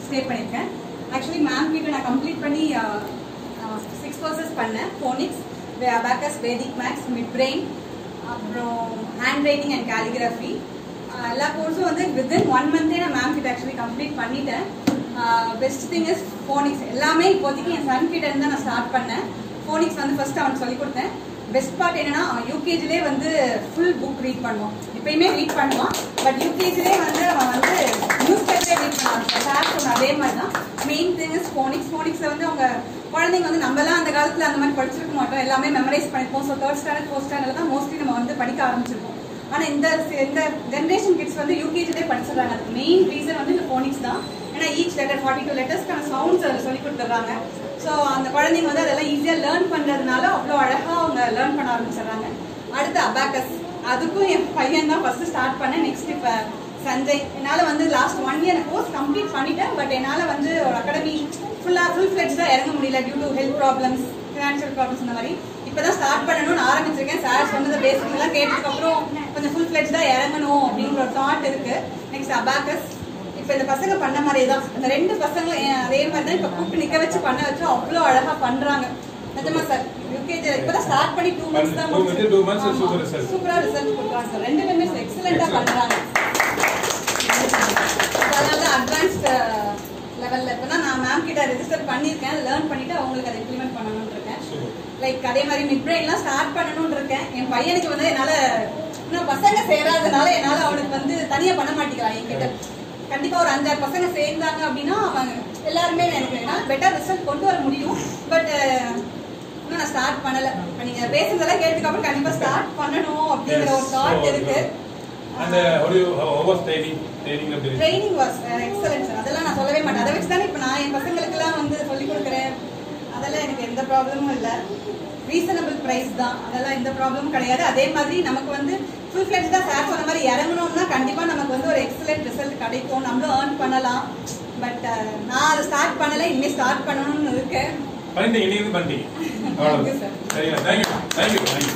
Stay பண்ணியிருக்கேன் actually ma'am கிட்ட நான் கம்ப்ளீட் பண்ணி சிக்ஸ் கோர்சஸ் பண்ணேன் phonics abacus Vedic maths mid brain அப்புறம் ஹேண்ட் ரைட்டிங் அண்ட் கேலிகிராஃபி எல்லா கோர்ஸும் வந்து வித்தின் ஒன் மந்த்தே நான் மேம் கிட்ட ஆக்சுவலி கம்ப்ளீட் பண்ணிட்டேன் பெஸ்ட் திங் இஸ் ஃபோனிக்ஸ் எல்லாமே இப்போதைக்கு என் சன் கிட்ட இருந்து நான் ஸ்டார்ட் பண்ணேன் ஃபோனிக்ஸ் வந்து ஃபர்ஸ்ட் அவனுக்கு சொல்லி கொடுத்தேன் பெஸ்ட் பார்ட் என்னன்னா அவன் யூகேஜிலே வந்து ஃபுல் புக் ரீட் பண்ணுவான் எப்பயுமே ரீட் பண்ணுவான் பட் யூகேஜிலே வந்து அவன் வந்து நியூஸ் பேப்பரே ரீட் பண்ணுவான் சார் சொன்ன அதே மாதிரி தான் மெயின் திங் இஸ் ஃபோனிக்ஸ் ஃபோனிக்ஸை வந்து அவங்க குழந்தைங்க வந்து நம்மலாம் அந்த காலத்தில் அந்த மாதிரி படிச்சிருக்க மாட்டோம் எல்லாமே மெமரைஸ் பண்ணிப்போம் so third standard fourth standard தான் மோஸ்ட்லி நம்ம வந்து படிக்க ஆரம்பிச்சிருப்போம் ஆனால் இந்த இந்த ஜென்ரேஷன் கிட்ஸ் வந்து யூகேஜிலே படிச்சிடுறாங்க அதுக்கு மெயின் ரீசன் வந்து இந்த ஃபோனிக்ஸ் தான் ஏன்னா ஈச் லெட்டர் ஃபார்ட்டி டூ லெட்டர்ஸ்க்கான சவுண்ட்ஸ் அதில் சொல்லி கொடுத்துட்றாங்க ஸோ அந்த குழந்தைங்க வந்து அதெல்லாம் ஈஸியாக லேர்ன் பண்ணுறதுனால அவ்வளோ அழகாக அவங்க லேர்ன் பண்ண ஆரம்பிச்சிடுறாங்க அடுத்து அபாக்கஸ் அதுக்கும் என் பையன் தான் ஃபர்ஸ்ட் ஸ்டார்ட் பண்ணேன் நெக்ஸ்ட் இப்போ சஞ்சய் என்னால் வந்து last one year course complete பண்ணிட்டேன் பட் என்னால் வந்து ஒரு அகாடமி ஃபுல்லாக ஃபுல் ஃப்ளெட்ஜாக இறங்க முடியல due to health problems financial problems இந்த மாதிரி இப்போ தான் ஸ்டார்ட் பண்ணணும்னு ஆரம்பிச்சிருக்கேன் சார் சொன்னதை பேசிக்கலாம் கேட்டதுக்கப்புறம் கொஞ்சம் ஃபுல் ஃப்ளெட்ஜாக இறங்கணும் அப்படின்ற ஒரு தாட் இருக்குது நெக்ஸ்ட் அபாக்கஸ் இப்போ இந்த பசங்க பண்ண மாதிரியே தான் இந்த ரெண்டு பசங்களும் ஏன் அதே மாதிரி தான் இப்போ கூப்பிட்டு நிக்க வச்சு பண்ண வச்சு அவ்வளோ அழகா பண்றாங்க நிஜமா சார் யூகேஜி இப்பதான் ஸ்டார்ட் பண்ணி டூ மந்த்ஸ் தான் Two months, two months, super result. சூப்பரா ரிசல்ட் கொடுக்குறாங்க சார் ரெண்டு பேருமே எக்ஸலண்டா பண்றாங்க அதனால அட்வான்ஸ்ட் லெவல்ல இப்போ நான் மேம் கிட்ட ரெஜிஸ்டர் பண்ணியிருக்கேன் லேர்ன் பண்ணிட்டு அவங்களுக்கு அதை இம்ப்ளிமெண்ட் பண்ணணும்னு இருக்கேன் லைக் அதே மாதிரி மிட் பிரெயின்லாம் ஸ்டார்ட் பண்ணணும்னு இருக்கேன் என் பையனுக்கு வந்து என்னால இன்னும் பசங்க சேராதனால என்னால அவனுக்கு வந்து தனியா பண்ண மாட்டேங்கிறான் என்கிட்ட கண்டிப்பா ஒரு அஞ்சாறு பசங்க சேர்ந்தாங்க அப்படின்னா அவங்க எல்லாருமே எனக்கு என்னால் பெட்டர் ரிசல்ட் கொண்டு வர முடியும் பட் இன்னும் நான் ஸ்டார்ட் பண்ணல இப்ப நீங்க பேசுறதெல்லாம் கேட்டதுக்கு அப்புறம் கண்டிப்பா ஸ்டார்ட் பண்ணணும் அப்படிங்கிற ஒரு தாட் இருக்கு And uh, how do you, how, how was training? Training எப்படி இருக்கு? ட்ரைனிங் வாஸ் எக்ஸலன்ட் சார் அதெல்லாம் நான் சொல்லவே மாட்டேன் அதை வச்சு தானே இப்போ நான் என் பசங்களுக்கெல்லாம் வந்து சொல்லி கொடுக்குறேன் அதெல்லாம் எனக்கு எந்த ப்ராப்ளமும் இல்லை ரீசனபிள் ப்ரைஸ் தான் அதெல்லாம் எந்த ப்ராப்ளமும் கிடையாது அதே மாதிரி நமக்கு வந்து ஃபுல் ஃபிளெஜ் தான் சார் சொன்ன மாதிரி இறங்கணும்னா கண்டிப்பாக நமக்கு வந்து ஒரு எக்ஸலண்ட் ரிசல்ட் கிடைக்கும் நம்மளும் ஏர்ன் பண்ணலாம் பட் நான் அதை ஸ்டார்ட் பண்ணலை இனிமேல் ஸ்டார்ட் பண்ணணும்னு இருக்கேன் பண்ணிட்டீங்க, நீங்க வந்து பண்ணிட்டீங்க. அவ்வளவுதான். sir. சரிங்களா? Thank you. Thank you. Thank you.